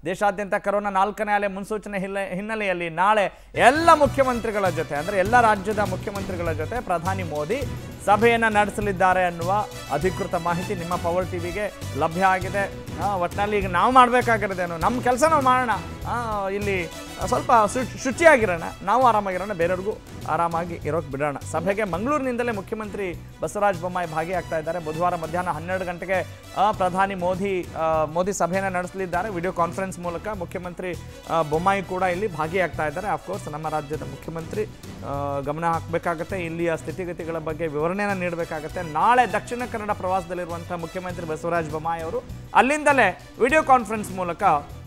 ದೇಶಾದ್ಯಂತ ಕರೋನಾ ನಾಲ್ಕನೇ ಅಲೆ ಮುನ್ಸೂಚನೆ ಹಿನ್ನೆ- ಹಿನ್ನೆಲೆಯಲ್ಲಿ ನಾಳೆ ಎಲ್ಲ ಮುಖ್ಯಮಂತ್ರಿಗಳ ಜೊತೆ ಅಂದರೆ ಎಲ್ಲ ರಾಜ್ಯದ ಮುಖ್ಯಮಂತ್ರಿಗಳ ಜೊತೆ ಪ್ರಧಾನಿ ಮೋದಿ ಸಭೆಯನ್ನು ನಡೆಸಲಿದ್ದಾರೆ ಅನ್ನುವ ಅಧಿಕೃತ ಮಾಹಿತಿ ನಿಮ್ಮ ಪವರ್ ಟಿವಿಗೆ ಲಭ್ಯ ಆಗಿದೆ ಆ, ಒಟ್ನಲ್ಲಿ ಈಗ ನಾವು ಮಾಡಬೇಕಾಗಿರೋದೇನು ನಮ್ಮ ಕೆಲಸ ನಾವು ಮಾಡೋಣ ಆ, ಇಲ್ಲಿ ಸ್ವಲ್ಪ ಶು- ಶುಚಿಯಾಗಿರೋಣ ನಾವು ಆರಾಮಾಗಿರೋಣ ಬೇರೆಯವ್ರಿಗೂ ಆರಾಮಾಗಿ ಇರೋಕೆ ಬಿಡೋಣ ಸಭೆಗೆ ಮಂಗಳೂರಿನಿಂದಲೇ ಮುಖ್ಯಮಂತ್ರಿ ಬಸವರಾಜ ಬೊಮ್ಮಾಯಿ ಭಾಗಿಯಾಗ್ತಾ ಇದ್ದಾರೆ ಬುಧವಾರ ಮಧ್ಯಾಹ್ನ ಹನ್ನೆರಡು ಗಂಟೆಗೆ ಆ, ಪ್ರಧಾನಿ ಮೋದಿ ಆ, ಮೋದಿ ಸಭೆಯನ್ನು ನಡೆಸಲಿದ್ದಾರೆ ವಿಡಿಯೋ ಕಾನ್ಫರೆನ್ಸ್ ಮೂಲಕ ಮುಖ್ಯಮಂತ್ರಿ ಆ, ಬೊಮ್ಮಾಯಿ ಕೂಡ ಇಲ್ಲಿ ಭಾಗಿಯಾಗ್ತಾ ಇದ್ದಾರೆ ಅಫ್ಕೋರ್ಸ್ ನಮ್ಮ ರಾಜ್ಯದ ಮುಖ್ಯಮಂತ್ರಿ ಆ, ಗಮನ ಹಾಕಬೇಕಾಗತ್ತೆ ಇಲ್ಲಿಯ ಸ್ಥಿತಿಗತಿಗಳ ಬಗ್ಗೆ ವಿವರಣೆಯನ್ನು ನೀಡಬೇಕಾಗತ್ತೆ ನಾಳೆ ದಕ್ಷಿಣ ಕನ್ನಡ ಪ್ರವಾಸದಲ್ಲಿರುವಂಥ ಮುಖ್ಯಮಂತ್ರಿ ಬಸವರಾಜ ಬೊಮ್ಮಾಯಿ ಅವರು ಅಲ್ಲಿಂದಲೇ ವಿಡಿಯೋ ಕಾನ್ಫರೆನ್ಸ್ ಮೂಲಕ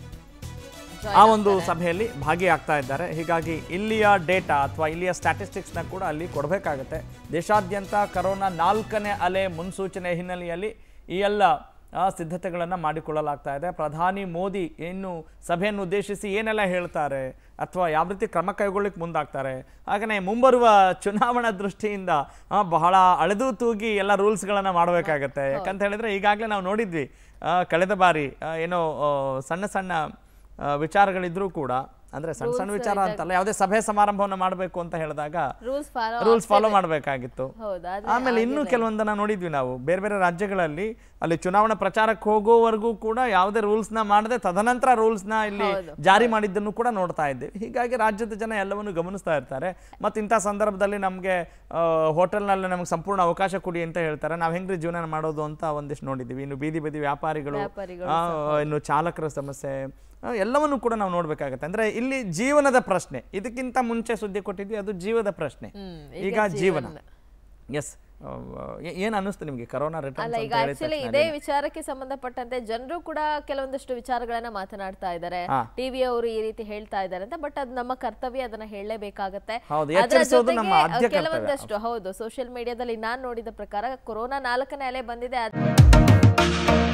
ಆ ಒಂದು ಸಭೆಯಲ್ಲಿ ಭಾಗಿಯಾಗ್ತಾ ಇದ್ದಾರೆ ಹೀಗಾಗಿ ಇಲ್ಲಿಯ ಡೇಟಾ ಅಥವಾ ಇಲ್ಲಿಯ ಸ್ಟ್ಯಾಟಿಸ್ಟಿಕ್ಸ್ನ ಕೂಡ ಅಲ್ಲಿ ಕೊಡಬೇಕಾಗತ್ತೆ ದೇಶಾದ್ಯಂತ ಕರೋನಾ ನಾಲ್ಕನೇ ಅಲೆ ಮುನ್ಸೂಚನೆ ಹಿನ್ನೆಲೆಯಲ್ಲಿ ಈ ಎಲ್ಲ ಆ, ಸಿದ್ಧತೆಗಳನ್ನು ಮಾಡಿಕೊಳ್ಳಲಾಗ್ತಾ ಇದೆ ಪ್ರಧಾನಿ ಮೋದಿ ಇನ್ನು ಸಭೆಯನ್ನು ಉದ್ದೇಶಿಸಿ ಏನೆಲ್ಲ ಹೇಳ್ತಾರೆ ಅಥವಾ ಯಾವ ರೀತಿ ಕ್ರಮ ಕೈಗೊಳ್ಳಿಕ್ಕೆ ಮುಂದಾಗ್ತಾರೆ ಹಾಗೆಯೇ ಮುಂಬರುವ ಚುನಾವಣಾ ದೃಷ್ಟಿಯಿಂದ ಆ, ಬಹಳ ಅಳೆದು ತೂಗಿ ಎಲ್ಲ ರೂಲ್ಸ್ಗಳನ್ನು ಮಾಡಬೇಕಾಗತ್ತೆ ಯಾಕಂತ ಹೇಳಿದ್ರೆ ಈಗಾಗಲೇ ನಾವು ನೋಡಿದ್ವಿ ಆ, ಕಳೆದ ಬಾರಿ ಆ, ಏನೋ ಆ, ಸಣ್ಣ ಸಣ್ಣ ಆ, ವಿಚಾರಗಳಿದ್ರೂ ಕೂಡ ಅಂದ್ರೆ ಸಣ್ಣ ಸಣ್ಣ ವಿಚಾರ ಅಂತಲ್ಲ ಯಾವುದೇ ಸಭೆ ಸಮಾರಂಭವನ್ನು ಮಾಡಬೇಕು ಅಂತ ಹೇಳಿದಾಗ ರೂಲ್ಸ್ ಫಾಲೋ ರೂಲ್ಸ್ ಫಾಲೋ ಮಾಡಬೇಕಾಗಿತ್ತು ಹೌದು ಆದ್ರೆ ಆಮೇಲೆ ಇನ್ನೂ ಕೆಲವೊಂದನ್ನ ನೋಡಿದ್ವಿ ನಾವು ಬೇರೆ ಬೇರೆ ರಾಜ್ಯಗಳಲ್ಲಿ ಅಲ್ಲಿ ಚುನಾವಣಾ ಪ್ರಚಾರಕ್ಕೆ ಹೋಗೋವರೆಗೂ ಕೂಡ ಯಾವುದೇ ರೂಲ್ಸ್ನ ಮಾಡದೆ ತದನಂತರ ರೂಲ್ಸ್ನ ಇಲ್ಲಿ ಜಾರಿ ಮಾಡಿದ್ದನ್ನು ಕೂಡ ನೋಡ್ತಾ ಇದ್ದೀವಿ ಹೀಗಾಗಿ ರಾಜ್ಯದ ಜನ ಎಲ್ಲವನ್ನು ಗಮನಿಸ್ತಾ ಇರ್ತಾರೆ ಮತ್ತು ಇಂಥ ಸಂದರ್ಭದಲ್ಲಿ ನಮಗೆ ಹೋಟೆಲ್ನಲ್ಲಿ ನಮಗೆ ಸಂಪೂರ್ಣ ಅವಕಾಶ ಕೊಡಿ ಅಂತ ಹೇಳ್ತಾರೆ ನಾವು ಹೆಂಗ್ರಿ ಜೀವನ ಮಾಡೋದು ಅಂತ ಒಂದಿಷ್ಟು ನೋಡಿದ್ದೀವಿ ಇನ್ನು ಬೀದಿ ಬದಿ ವ್ಯಾಪಾರಿಗಳು ವ್ಯಾಪಾರಿಗಳು ಆ, ಇನ್ನು ಚಾಲಕರ ಸಮಸ್ಯೆ ಆ, ಎಲ್ಲವನ್ನು ಕೂಡ ನಾವು ನೋಡ್ಬೇಕಾಗತ್ತೆ ಅಂದ್ರೆ ಇಲ್ಲಿ ಜೀವನದ ಪ್ರಶ್ನೆ ಇದಕ್ಕಿಂತ ಮುಂಚೆ ಸುದ್ದಿ ಕೊಟ್ಟಿದ್ವಿ ಅದು ಜೀವದ ಪ್ರಶ್ನೆ ಹ್ಮ್, ಈಗ ಜೀವನ ಎಸ್ ಏನ್ ಅನ್ನಿಸ್ತು ನಿಮಗೆ ಕರೋನಾ ಅಲ್ಲ ರಿಟರ್ನ್ಸ್ ಈಗ ಆಕ್ಚುಲಿ ಇದೇ ವಿಚಾರಕ್ಕೆ ಸಂಬಂಧಪಟ್ಟಂತೆ ಜನರು ಕೂಡ ಕೆಲವೊಂದಷ್ಟು ವಿಚಾರಗಳನ್ನ ಮಾತನಾಡ್ತಾ ಇದ್ದಾರೆ ಹಾ. ಟಿವಿ ಅವರು ಈ ರೀತಿ ಹೇಳ್ತಾ ಇದ್ದಾರೆ ಅಂತ ಬಟ್ ಅದು ನಮ್ಮ ಕರ್ತವ್ಯ ಅದನ್ನ ಹೇಳಲೇಬೇಕಾಗತ್ತೆ ಹೌದು, ಅದ್ರ ಎಚ್ಚರಿಸೋದು ನಮ್ಮ ಜೊತೆಗೆ, ಆದ್ಯ ಕರ್ತವ್ಯ. ಕೆಲವೊಂದಷ್ಟು ಹೌದು ಸೋಷಿಯಲ್ ಮೀಡಿಯಾದಲ್ಲಿ ನಾನ್ ನೋಡಿದ ಪ್ರಕಾರ ಕೊರೋನಾ ನಾಲ್ಕನೇ ಅಲೆ ಬಂದಿದೆ ಅದ್-